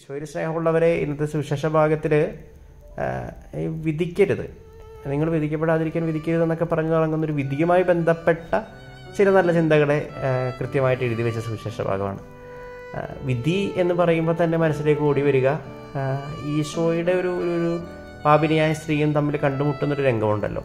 ഈശോയിൽ സ്നേഹമുള്ളവരെ ഇന്നത്തെ സുവിശേഷ ഭാഗത്തിൽ വിധിക്കരുത് നിങ്ങൾ വിധിക്കപ്പെടാതിരിക്കാൻ വിധിക്കരുത് എന്നൊക്കെ പറഞ്ഞു തുടങ്ങുന്ന ഒരു വിധിയുമായി ബന്ധപ്പെട്ട ചില നല്ല ചിന്തകളെ ആ, കൃത്യമായിട്ട് എഴുതി വെച്ച സുവിശേഷ ഭാഗമാണ് ആ, വിധി എന്ന് പറയുമ്പോൾ തന്നെ മനസ്സിലേക്ക് ഓടി വരിക ആ, ഈശോയുടെ ഒരു ഒരു ഒരു പാപിനിയായ സ്ത്രീയും തമ്മിൽ കണ്ടുമുട്ടുന്നൊരു രംഗമുണ്ടല്ലോ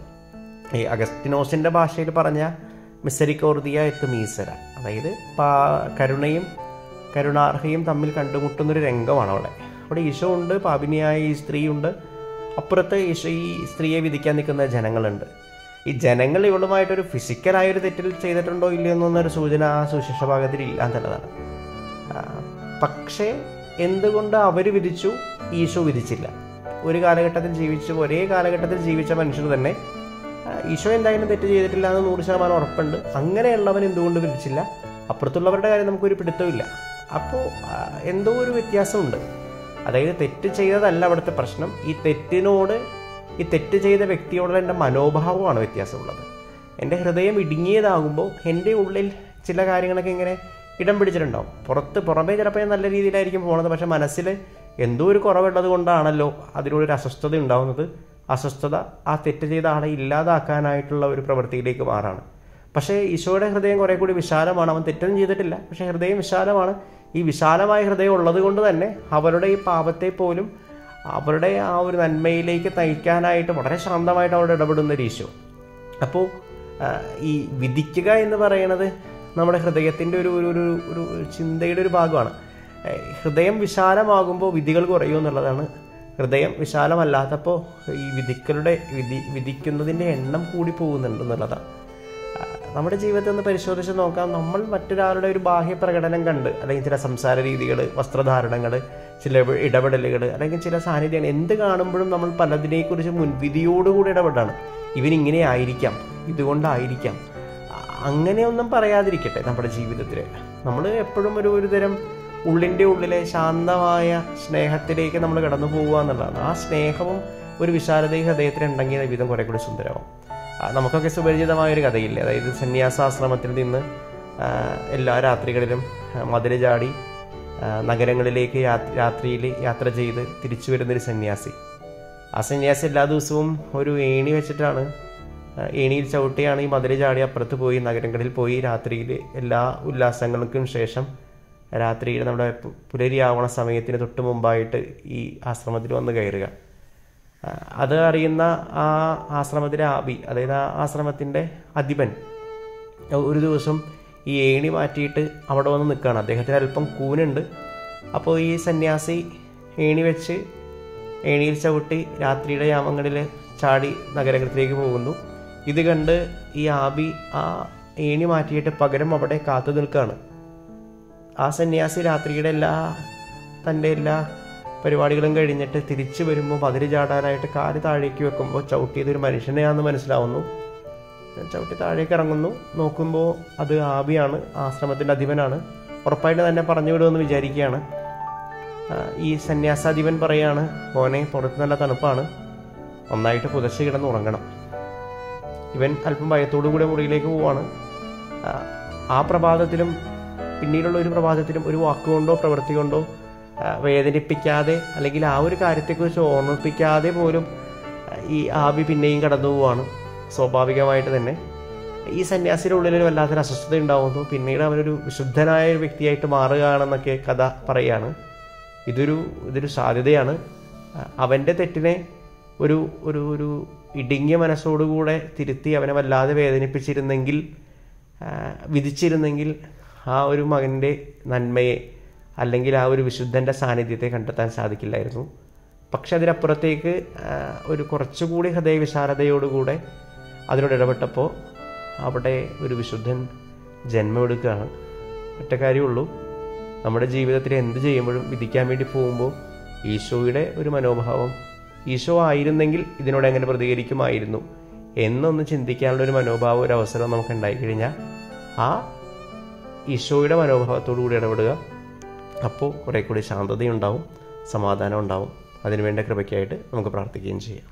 ഈ അഗസ്റ്റിനോസിൻ്റെ ഭാഷയിൽ പറഞ്ഞ മിസരിക്കോർദിയ എത്ത് മീസര അതായത് പാ കരുണയും കരുണാർഹയും തമ്മിൽ കണ്ടുമുട്ടുന്നൊരു രംഗമാണ് അവിടെ അവിടെ ഈശോ ഉണ്ട് പാപിനിയായ ഈ സ്ത്രീയുണ്ട് അപ്പുറത്ത് ഈശോ ഈ സ്ത്രീയെ വിധിക്കാൻ നിൽക്കുന്ന ജനങ്ങളുണ്ട് ഈ ജനങ്ങൾ ഇവളുമായിട്ടൊരു ഫിസിക്കലായ ഒരു തെറ്റിൽ ചെയ്തിട്ടുണ്ടോ ഇല്ലയോ എന്നൊന്നൊരു സൂചന ആ സുശിക്ഷ ഭാഗത്തിൽ ഇല്ല എന്നുള്ളതാണ് ആ, പക്ഷേ എന്തുകൊണ്ട് അവർ വിധിച്ചു ഈശോ വിധിച്ചില്ല ഒരു കാലഘട്ടത്തിൽ ജീവിച്ചു ഒരേ കാലഘട്ടത്തിൽ ജീവിച്ച മനുഷ്യർ തന്നെ ആ, ഈശോ എന്തായാലും തെറ്റ് ചെയ്തിട്ടില്ല എന്ന് നൂറ് ശതമാനം ഉറപ്പുണ്ട് അങ്ങനെയുള്ളവൻ എന്തുകൊണ്ട് വിധിച്ചില്ല അപ്പുറത്തുള്ളവരുടെ കാര്യം നമുക്കൊരു പിടുത്തമില്ല അപ്പോൾ എന്തോ ഒരു വ്യത്യാസമുണ്ട് അതായത് തെറ്റ് ചെയ്തതല്ല അവിടുത്തെ പ്രശ്നം ഈ തെറ്റിനോട് ഈ തെറ്റ് ചെയ്ത വ്യക്തിയോടുള്ള എൻ്റെ മനോഭാവമാണ് വ്യത്യാസമുള്ളത് എൻ്റെ ഹൃദയം ഇടുങ്ങിയതാകുമ്പോൾ എൻ്റെ ഉള്ളിൽ ചില കാര്യങ്ങളൊക്കെ ഇങ്ങനെ ഇടം പിടിച്ചിട്ടുണ്ടാവും പുറത്ത് പുറമേ ചിലപ്പോൾ ഞാൻ നല്ല രീതിയിലായിരിക്കും പോണത് പക്ഷെ മനസ്സിൽ എന്തോ ഒരു കുറവുള്ളത് കൊണ്ടാണല്ലോ അതിനോടൊരു അസ്വസ്ഥത ഉണ്ടാവുന്നത് അസ്വസ്ഥത ആ തെറ്റ് ചെയ്ത ആളെ ഇല്ലാതാക്കാനായിട്ടുള്ള ഒരു പ്രവൃത്തിയിലേക്ക് മാറാണ് പക്ഷേ ഈശോയുടെ ഹൃദയം കുറെ കൂടി വിശാലമാണ് അവൻ തെറ്റൊന്നും ചെയ്തിട്ടില്ല പക്ഷേ ഹൃദയം വിശാലമാണ് ഈ വിശാലമായ ഹൃദയം ഉള്ളത് കൊണ്ട് തന്നെ അവരുടെ ഈ പാപത്തെ പോലും അവരുടെ ആ ഒരു നന്മയിലേക്ക് നയിക്കാനായിട്ട് വളരെ ശാന്തമായിട്ട് അവിടെ ഇടപെടുന്ന ഒരു ഈശോ അപ്പോൾ ആ, ഈ വിധിക്കുക എന്ന് പറയുന്നത് നമ്മുടെ ഹൃദയത്തിൻ്റെ ഒരു ഒരു ഒരു ഒരു ചിന്തയുടെ ഒരു ഭാഗമാണ് ഏ, ഹൃദയം വിശാലമാകുമ്പോൾ വിധികൾ കുറയും എന്നുള്ളതാണ് ഹൃദയം വിശാലമല്ലാത്തപ്പോൾ ഈ വിധിക്കളുടെ വിധി വിധിക്കുന്നതിൻ്റെ എണ്ണം കൂടി പോകുന്നുണ്ട് എന്നുള്ളതാണ് ആ, നമ്മുടെ ജീവിതത്തിൽ ഒന്ന് പരിശോധിച്ച് നോക്കാം നമ്മൾ മറ്റൊരാളുടെ ഒരു ബാഹ്യ പ്രകടനം കണ്ട് അല്ലെങ്കിൽ ചില സംസാര രീതികൾ വസ്ത്രധാരണങ്ങൾ ചില ഇട- ഇടപെടലുകൾ അല്ലെങ്കിൽ ചില സാന്നിധ്യങ്ങൾ എന്ത് കാണുമ്പോഴും നമ്മൾ പലതിനെക്കുറിച്ച് മുൻവിധിയോടുകൂടി ഇടപെടാണ് ഇവനിങ്ങനെ ആയിരിക്കാം ഇതുകൊണ്ടായിരിക്കാം അ- അങ്ങനെയൊന്നും പറയാതിരിക്കട്ടെ നമ്മുടെ ജീവിതത്തിൽ നമ്മൾ എപ്പോഴും ഒരു ഒരു തരം ഉള്ളിൻ്റെ ഉള്ളിലെ ശാന്തമായ സ്നേഹത്തിലേക്ക് നമ്മൾ കടന്നു പോകുക എന്നുള്ളതാണ് ആ സ്നേഹവും ഒരു വിശാലതയും ഹൃദയത്തിൽ ഉണ്ടെങ്കിൽ ജീവിതം കുറെ കൂടി സുന്ദരമാവും ആ, നമുക്കൊക്കെ സുപരിചിതമായ ഒരു കഥയില്ലേ അതായത് സന്യാസാശ്രമത്തിൽ നിന്ന് ആ, എല്ലാ രാത്രികളിലും ആ, മതില് ചാടി ആ, നഗരങ്ങളിലേക്ക് യാത്ര രാത്രിയിൽ യാത്ര ചെയ്ത് തിരിച്ചു വരുന്നൊരു സന്യാസി ആ സന്യാസി എല്ലാ ദിവസവും ഒരു ഏണി വെച്ചിട്ടാണ് ആ, ഏണിയിൽ ചവിട്ടിയാണ് ഈ മതില് ചാടി അപ്പുറത്ത് പോയി നഗരങ്ങളിൽ പോയി രാത്രിയിൽ എല്ലാ ഉല്ലാസങ്ങൾക്കും ശേഷം രാത്രിയിൽ നമ്മുടെ പു- പുലരിയാവണ സമയത്തിന് തൊട്ട് മുമ്പായിട്ട് ഈ ആശ്രമത്തിൽ വന്ന് കയറുക ആ, അത് അറിയുന്ന ആ ആശ്രമത്തിലെ ആബി അതായത് ആ ആശ്രമത്തിൻ്റെ അധിപൻ ഒരു ദിവസം ഈ ഏണി മാറ്റിയിട്ട് അവിടെ വന്ന് നിൽക്കുകയാണ് അദ്ദേഹത്തിന് അല്പം കൂനുണ്ട് അപ്പോൾ ഈ സന്യാസി ഏണി വെച്ച് ഏണിയിൽ ചവിട്ടി രാത്രിയുടെ യാമങ്ങളിൽ ചാടി നഗരത്തിലേക്ക് പോകുന്നു ഇത് കണ്ട് ഈ ആബി ആ ഏണി മാറ്റിയിട്ട് പകരം അവിടെ കാത്തു നിൽക്കുകയാണ് ആ സന്യാസി രാത്രിയുടെ എല്ലാ തൻ്റെ എല്ലാ പരിപാടികളും കഴിഞ്ഞിട്ട് തിരിച്ചു വരുമ്പോൾ മതില് ചാടാനായിട്ട് കാല് താഴേക്ക് വെക്കുമ്പോൾ ചവിട്ടിയത് ഒരു മനുഷ്യനെയാണെന്ന് മനസ്സിലാവുന്നു ചവിട്ടി താഴേക്ക് ഇറങ്ങുന്നു നോക്കുമ്പോൾ അത് ആബിയാണ് ആശ്രമത്തിൻ്റെ അധിപനാണ് ഉറപ്പായിട്ട് തന്നെ പറഞ്ഞു വിടുമെന്ന് വിചാരിക്കുകയാണ് ആ, ഈ സന്യാസാധിപൻ പറയാണ് മോനെ പുറത്ത് നല്ല തണുപ്പാണ് നന്നായിട്ട് പുതച്ച് കിടന്ന് ഉറങ്ങണം ഇവൻ അല്പം ഭയത്തോടു കൂടെ മുറിയിലേക്ക് പോവാണ് ആ, ആ പ്രഭാതത്തിലും പിന്നീടുള്ള ഒരു പ്രഭാതത്തിലും ഒരു വാക്കുകൊണ്ടോ പ്രവൃത്തി കൊണ്ടോ ആ, വേദനിപ്പിക്കാതെ അല്ലെങ്കിൽ ആ ഒരു കാര്യത്തെക്കുറിച്ച് ഓർമ്മിപ്പിക്കാതെ പോലും ആ, ഈ ആബി പിന്നെയും കടന്നു പോവാണ് സ്വാഭാവികമായിട്ട് തന്നെ ഈ സന്യാസിയുടെ ഉള്ളിൽ ഒരു വല്ലാത്തൊരു അസ്വസ്ഥത ഉണ്ടാവുന്നു പിന്നീട് അവനൊരു വിശുദ്ധനായ ഒരു വ്യക്തിയായിട്ട് മാറുകയാണെന്നൊക്കെ കഥ പറയുകയാണ് ഇതൊരു ഇതൊരു സാധ്യതയാണ് ആ, അവൻ്റെ തെറ്റിനെ ഒരു ഒരു ഒരു ഇടുങ്ങിയ മനസ്സോടുകൂടെ തിരുത്തി അവനെ വല്ലാതെ വേദനിപ്പിച്ചിരുന്നെങ്കിൽ ആ, വിധിച്ചിരുന്നെങ്കിൽ ആ ഒരു മകൻ്റെ നന്മയെ അല്ലെങ്കിൽ ആ ഒരു വിശുദ്ധൻ്റെ സാന്നിധ്യത്തെ കണ്ടെത്താൻ സാധിക്കില്ലായിരുന്നു പക്ഷെ അതിനപ്പുറത്തേക്ക് ആ, ഒരു കുറച്ചുകൂടി ഹൃദയവിശാലതയോടുകൂടെ അതിനോട് ഇടപെട്ടപ്പോൾ അവിടെ ഒരു വിശുദ്ധൻ ജന്മമെടുക്കുകയാണ് ഒറ്റ കാര്യമുള്ളൂ നമ്മുടെ ജീവിതത്തിൽ എന്ത് ചെയ്യുമ്പോഴും വിധിക്കാൻ വേണ്ടി പോകുമ്പോൾ ഈശോയുടെ ഒരു മനോഭാവം ഈശോ ആയിരുന്നെങ്കിൽ ഇതിനോട് എങ്ങനെ പ്രതികരിക്കുമായിരുന്നു എന്നൊന്ന് ചിന്തിക്കാനുള്ള ഒരു മനോഭാവം ഒരു അവസരം നമുക്ക് ഉണ്ടായിക്കഴിഞ്ഞാൽ ആ ഈശോയുടെ മനോഭാവത്തോടു കൂടി ഇടപെടുക അപ്പോൾ കുറേ കൂടി ശാന്തതയുണ്ടാവും സമാധാനം ഉണ്ടാവും അതിനുവേണ്ട കൃപയ്ക്കായിട്ട് നമുക്ക് പ്രാർത്ഥിക്കുകയും ചെയ്യാം